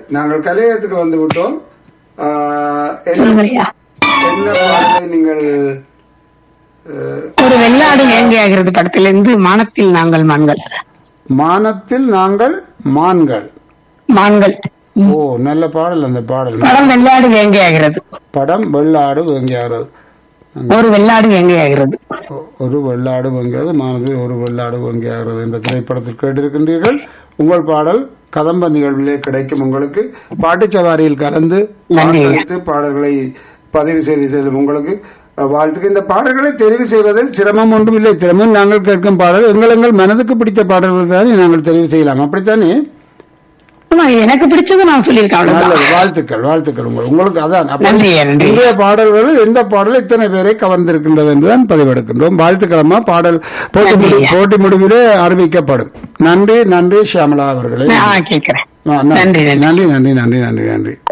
நாங்கள் கலையத்துக்கு வந்து விட்டோம் ஆஹ், என்ன சொல்லுங்கய்யா என்ன பாடலை நீங்கள் அஹ், ஒரு வெள்ளாடு வேங்கையாகிறது படத்திலிருந்து மானத்தில் நாங்கள் மான்கள் மானத்தில் நாங்கள் மான்கள் மான்கள் ஓ நல்ல பாடல் அந்த பாடல் படம் வெள்ளாடு வேங்கையாகிறது படம் வெள்ளாடு வெங்காகிறது ஒரு வெள்ளாடு வேங்கையாகிறது ஒரு வெள்ளாடு வெங்கிறது மானத்தில் ஒரு வெள்ளாடு வெங்காகிறது என்ற திரைப்படத்தில் கேட்டிருக்கின்றீர்கள் உங்கள் பாடல் கதம்ப நிகழ்விலே கிடைக்கும் உங்களுக்கு பாட்டுச் சவாரியில் கலந்து நன்றி. வாக்களித்து பாடல்களை பதிவு செய்து செல்லும் உங்களுக்கு அஹ், வாழ்த்துக்கு இந்த பாடல்களை தெரிவு செய்வதில் சிரமம் ஒன்றும் இல்லை திறமும் நாங்கள் கேட்கும் பாடல் எங்கள் எங்கள் மனதுக்கு பிடித்த பாடல்கள் தானே நாங்கள் தெரிவு செய்யலாம் அப்படித்தானே ஆமா, எனக்கு பிடிச்சது நான் சொல்லியிருக்கேன் அவ்வளவுதான் நல்லது வாழ்த்துக்கள் வாழ்த்துக்கள் உங்களுக்கு உங்களுக்கு அதான் அப்ப நன்றி, நன்றி. இன்றைய பாடல்களில் எந்த பாடல் இத்தனை பேரை கவர்ந்திருக்கின்றது என்றுதான் பதிவெடுக்கின்றோம் வாழ்த்துக்கிழமா பாடல் போட்டி நன்றி. முடி- போட்டி முடிவிலே அறிவிக்கப்படும் நன்றி நன்றி ஷியாமலா அவர்களே நான் கேட்கிறேன் ஆ, ந- நன்றி, நன்றி. நன்றி நன்றி நன்றி நன்றி நன்றி